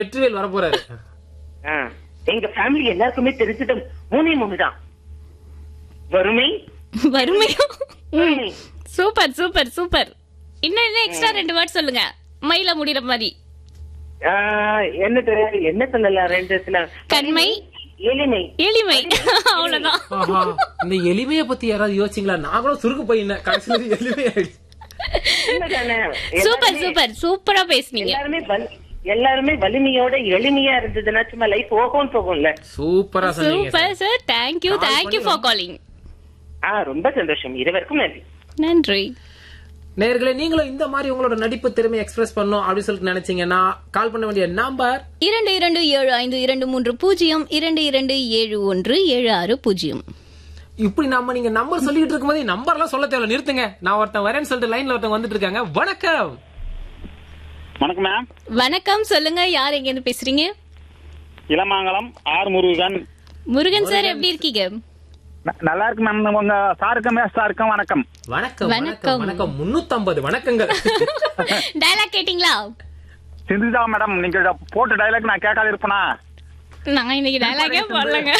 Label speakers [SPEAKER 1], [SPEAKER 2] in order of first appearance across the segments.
[SPEAKER 1] வெற்றிவேல் வரப்போறாரு
[SPEAKER 2] ஆ, எங்க ஃபேமிலி எல்லாருக்குமே தெரிஞ்சது மூணே மூணு தான் வறுமை
[SPEAKER 3] வறுமையும் ம்.
[SPEAKER 2] வறுமை.
[SPEAKER 3] சூப்பர் சூப்பர் சூப்பர் இன்னும் இன்னும் எக்ஸ்ட்ரா ரெண்டு வேர்ட் சொல்லுங்க மயில முடிகிற மாதிரி
[SPEAKER 2] ஆ, என்ன தெரியாது என்ன சொல்லலாம் ரெண்டு சில
[SPEAKER 3] கண்மை
[SPEAKER 2] எளிமை
[SPEAKER 3] எளிமை அவ்வளவுதான்
[SPEAKER 1] ஆஹா, இந்த எளிமையை பத்தி யாராவது யோசிச்சீங்களா நாங்களும் சுருக்கு போயிருந்தேன் கடைசியில எளிமை ஆயிடுச்சு
[SPEAKER 2] உண்மைதானே?
[SPEAKER 3] சூப்பர்
[SPEAKER 2] எல்லாருமே-
[SPEAKER 3] சூப்பர் சூப்பரா பேசுனீங்க
[SPEAKER 2] எல்லாருமே வலி- எல்லாருமே வலிமையோட எளிமையா இருந்ததுன்னா சும்மா லைஃப் ஓகோன்னு போகும்ல
[SPEAKER 1] சூப்பரா சொன்னீங்க
[SPEAKER 3] super sir thank you
[SPEAKER 1] Call
[SPEAKER 3] thank you
[SPEAKER 1] பண்ணி
[SPEAKER 3] ஃபார் காலிங்
[SPEAKER 2] ஆ ரொம்ப சந்தோஷம் இருவருக்கும் நன்றி
[SPEAKER 3] நன்றி
[SPEAKER 1] நேர்களே நீங்களும் இந்த மாதிரி உங்களோட நடிப்பு திறமை எக்ஸ்பிரஸ் பண்ணணும் அப்படின்னு சொல்லிட்டு நினைச்சீங்கன்னா கால் பண்ண வேண்டிய நம்பர்
[SPEAKER 3] இரண்டு இரண்டு ஏழு ஐந்து இரண்டு மூன்று பூஜ்ஜியம் இரண்டு இரண்டு ஏழு ஒன்று ஏழு ஆறு பூஜ்ஜியம்
[SPEAKER 1] இப்படி நம்ம நீங்க நம்பர் சொல்லிட்டு இருக்கும்போது நம்பர் எல்லாம் சொல்ல தேவை நிறுத்துங்க நான் ஒருத்தன் வரேன்னு சொல்லிட்டு லைன்ல ஒருத்தன் வந்துட்டு இருக்காங்க வணக்கம்
[SPEAKER 4] வணக்கம் மேம்
[SPEAKER 3] வணக்கம் சொல்லுங்க யார் எங்க இருந்து பேசுறீங்க
[SPEAKER 4] இளமாங்கலம் ஆர் முருகன்
[SPEAKER 3] முருகன் சார் எப்படி இருக்கீங்க
[SPEAKER 4] ந- நல்லா இருக்கு மேம் உங்க சாருக்கும் மேஸ் சாருக்கும் வணக்கம்
[SPEAKER 1] வணக்கம்
[SPEAKER 3] வணக்கம்.
[SPEAKER 1] வணக்கம் வணக்கம் முன்னூத்தம்பது வணக்கங்கள்
[SPEAKER 3] டயலாக் கேட்டிங்களா
[SPEAKER 4] சிந்துதா மேடம் நீங்க போட்ட டைலாக் நான் கேட்காத இருப்பேனா
[SPEAKER 3] நான் இன்னைக்கு டயலாகே போடலங்க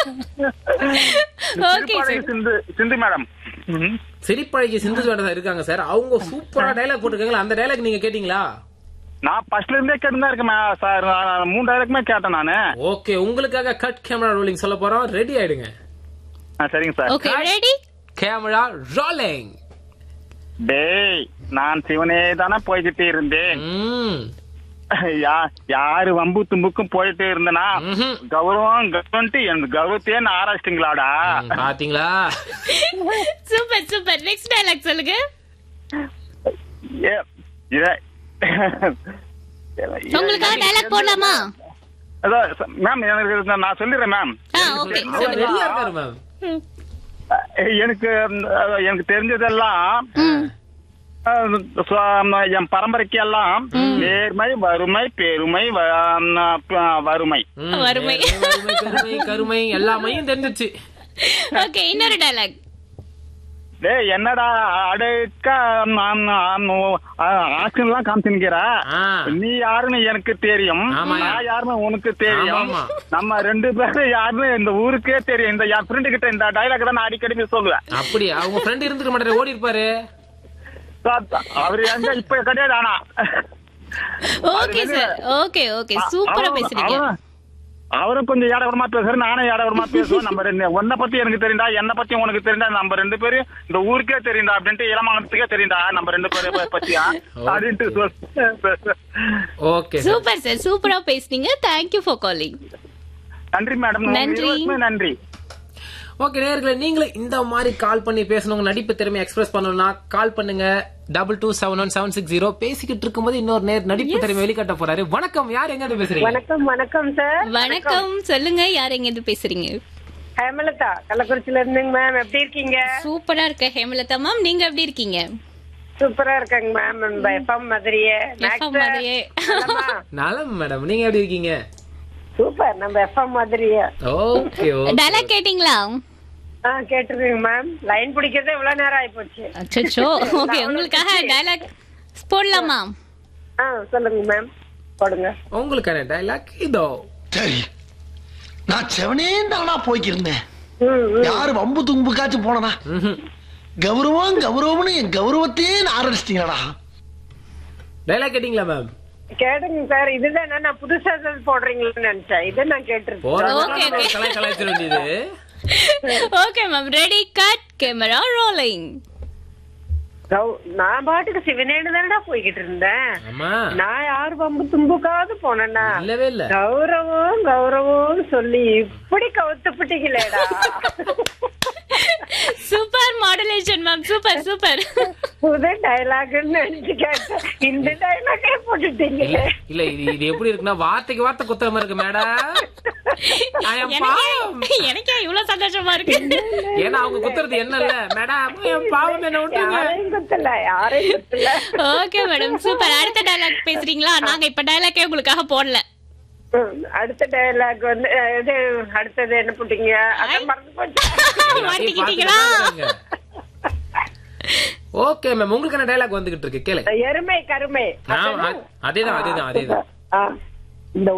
[SPEAKER 3] ஓகே
[SPEAKER 4] திருப்பாடை
[SPEAKER 3] சார்
[SPEAKER 4] சிந்து சிந்து மேடம் ம்.
[SPEAKER 1] சிரிப்பழகி சிந்து ஜோடா இருக்காங்க சார் அவங்க சூப்பரா டைலாக் போட்டிருக்காங்களா அந்த டைலாக் நீங்க கேட்டீங்களா
[SPEAKER 4] நான் ஃபர்ஸ்ட்ல இருந்தே கேட்டு தான் இருக்கேன் மே- சார் நான் மூணு டைலாக்குமே கேட்டேன் நானு
[SPEAKER 1] ஓகே உங்களுக்காக கட் கேமரா ரோலிங் சொல்ல போறோம் ரெடி ஆயிடுங்க
[SPEAKER 4] ஆ, சரிங்க sir
[SPEAKER 3] okay ready
[SPEAKER 1] camera rolling
[SPEAKER 4] டேய் நான் சிவனே தானே போய்கிட்டு இருந்தேன்
[SPEAKER 1] ம்
[SPEAKER 4] யா- யாரு வம்பு தும்புக்கும் போயிட்டு இருந்தனா
[SPEAKER 1] ம்ஹும்.
[SPEAKER 4] கௌரவம் கவர்மெண்ட் என் கௌரவத்தையே நான் ஆராய்ச்சிட்டீங்களாடா
[SPEAKER 1] ம், பாத்தீங்களா
[SPEAKER 3] சூப்பர் சூப்பர் நெக்ஸ்ட் டயலாக் சொல்லுங்க
[SPEAKER 4] ஏ, இத-
[SPEAKER 3] உங்களுக்காக டயலாக் போடலாமா
[SPEAKER 4] அதோ, ச- மேம் எனக்கு இது நான் சொல்லிடுறேன் மேம்
[SPEAKER 3] ஆ ஓகே
[SPEAKER 1] அவர்
[SPEAKER 3] சொல்லுங்க
[SPEAKER 1] ரெடியா இருக்காரு மேம்
[SPEAKER 3] ம்.
[SPEAKER 4] அஹ், எனக்கு அஹ், எனக்கு தெரிஞ்சதெல்லாம் அஹ், ச- என் பரம்பரைக்கு எல்லாம் நேர்மை வறுமை பெருமை வ- அஹ், வறுமை
[SPEAKER 1] ம்,
[SPEAKER 3] வறுமை.
[SPEAKER 1] வறுமை பெருமை கருமை எல்லாமையும் தெரிஞ்சிச்சு
[SPEAKER 3] ஓகே இன்னொரு டயலாக்
[SPEAKER 4] டேய் என்னடா அடுக்க ஆக்ஷன்லாம் காமிச்சுக்கிற
[SPEAKER 1] ஆ.
[SPEAKER 4] நீ யாருன்னு எனக்கு தெரியும்
[SPEAKER 1] ஆமாயா.
[SPEAKER 4] நான் யாருன்னு உனக்கு தெரியும்
[SPEAKER 1] ஆமாமா.
[SPEAKER 4] நம்ம ரெண்டு பேரும் யாருன்னு இந்த ஊருக்கே தெரியும் இந்த என் ஃப்ரெண்டு கிட்ட இந்த டைலாக் தான் நான் அடிக்கடி போய் சொல்லுவேன்
[SPEAKER 1] அப்படியா அவங்க ஃப்ரெண்ட் இருந்துக்க மாட்டாரு ஓடி இருப்பாரு
[SPEAKER 4] அவர் எங்க இப்ப கிடையாது ஆனா
[SPEAKER 3] ஓகே சார் ஓகே ஓகே சூப்பரா
[SPEAKER 4] அவரும்-
[SPEAKER 3] பேசுறீங்க
[SPEAKER 4] அவரும்- அவரும் கொஞ்சம் ஏடவரமா பேசுறாரு நானும் ஏடவரமா பேசுவோம் நம்ம ரெண்டு உன்னை பத்தி எனக்கு தெரியுண்டா என்ன பத்தி உனக்கு தெரியுண்டா நம்ம ரெண்டு பேரும் இந்த ஊருக்கே தெரியுண்டா அப்படின்ட்டு இளமாங்கத்துக்கே தெரியுண்டா நம்ம ரெண்டு பேரும் பத்தியா அப்படின்ட்டு சொல்~
[SPEAKER 1] ஓகே
[SPEAKER 3] சூப்பர் சார் சூப்பரா பேசுனீங்க தேங்க்யூ ஃபார் காலிங்
[SPEAKER 4] நன்றி மேடம் உங்க
[SPEAKER 3] நன்றி.
[SPEAKER 4] இருவருக்குமே நன்றி
[SPEAKER 1] ஓகே நேர்களே நீங்களும் இந்த மாதிரி கால் பண்ணி பேசணும் உங்க நடிப்பு திறமை எக்ஸ்பிரஸ் பண்ணணும்னா கால் பண்ணுங்க double two seven one seven six zero பேசிக்கிட்டு இருக்கும்போது இன்னொரு நேர் நடிப்பு திறமை வெளிக்காட்ட போறாரு வணக்கம் யார் எங்க இருந்து பேசுறீங்க
[SPEAKER 5] வணக்கம் வணக்கம் சார்
[SPEAKER 3] வணக்கம் சொல்லுங்க யார் எங்க இருந்து பேசுறீங்க
[SPEAKER 5] ஹேமலதா கள்ளக்குறிச்சியில இருந்துங்க மேம் எப்படி இருக்கீங்க
[SPEAKER 3] சூப்பரா இருக்க ஹேமலதா மேம் நீங்க எப்படி இருக்கீங்க
[SPEAKER 5] சூப்பரா இருக்கேங்க மேம் நம்ம எஃப்எம் மாதிரியே
[SPEAKER 3] FM மாதிரியே.
[SPEAKER 1] நலம் மேடம் நீங்க எப்படி இருக்கீங்க
[SPEAKER 5] சூப்பர் நம்ம எஃப்எம் மாதிரியே
[SPEAKER 1] ஓகே
[SPEAKER 3] டயலாக் கேட்டிங்களா
[SPEAKER 5] ஆ கேட்டிருக்கீங்க மேம் லைன் பிடிக்கிறதே இவ்வளவு நேரம் ஆயிப்போச்சு
[SPEAKER 3] அச்சோ ஓகே உங்களுக்காக டயலாக் போடலாமா
[SPEAKER 5] ஆ சொல்லுங்க மேம் போடுங்க
[SPEAKER 1] உங்களுக்கான டைலாக் இதோ
[SPEAKER 6] சரி நான் செவனே தானா போய்க்கிருந்தேன்
[SPEAKER 5] ம், ம்.
[SPEAKER 6] யாரு வம்பு தும்புக்காச்சும் போனனா
[SPEAKER 1] ம்ஹும்.
[SPEAKER 6] கௌரவம் கௌரவம்னு என் கௌரவத்தையே ஆரம்பிச்சிட்டீங்களா
[SPEAKER 1] டைலாக் கேட்டீங்களா மேம்
[SPEAKER 5] கேட்டுங்க சார் இதுதானே நான் புதுசா ஏதாவது போடுறீங்களான்னு நினைச்சேன் இதை நான் கேட்டிருக்கேன்
[SPEAKER 1] போற
[SPEAKER 3] Okay, okay.
[SPEAKER 1] கலாய் கலாய்ச்சிட வேண்டியது
[SPEAKER 3] okay ma'am ready cut camera rolling
[SPEAKER 5] கௌ- நான் பாட்டுக்கு சிவனேன்னு தானடா போய்கிட்டு இருந்தேன்
[SPEAKER 1] ஆமா
[SPEAKER 5] நான் யார் வம்பு தும்புக்காவது போனேன்னா
[SPEAKER 1] இல்லவே இல்ல
[SPEAKER 5] கௌரவம் கௌரவம்னு சொல்லி இப்படி கவுத்துப்பிட்டீங்களேடா
[SPEAKER 3] super modulation ma'am super super
[SPEAKER 5] புது டைலாக்னு நினைச்சு கேட்டேன் இந்த டைலாக்கே போட்டுட்டீங்களே
[SPEAKER 1] இல்ல இது இது எப்படி இருக்குன்னா வார்த்தைக்கு வார்த்தை குத்தமா இருக்கு மேடம் பாவம்
[SPEAKER 3] எனக்கே இவ்வளவு சந்தோஷமா இருக்கு
[SPEAKER 1] ஏன்னா அவங்க குத்துறது என்ன இல்ல மேடம் என் பாவம் என்ன விட்டுருங்க
[SPEAKER 5] யாரையும் குத்தல யாரையும் குத்தல
[SPEAKER 3] ஓகே மேடம் சூப்பர் அடுத்த டயலாக் பேசுறீங்களா நாங்க இப்ப டயலாக்கே உங்களுக்காக போடல
[SPEAKER 5] ம், அடுத்த டைலாக் வந்து அஹ், இது அடுத்தது என்ன போட்டீங்க அதான் மறந்து போச்சு
[SPEAKER 3] மாட்டிக்கிட்டீங்களா
[SPEAKER 1] ஓகே மேம் உங்களுக்கான டைலாக் வந்துகிட்டு இருக்கு கேளு
[SPEAKER 5] எருமை கருமை
[SPEAKER 1] ஆ, அ- அதேதான் அதேதான் அதேதான்
[SPEAKER 5] ஆ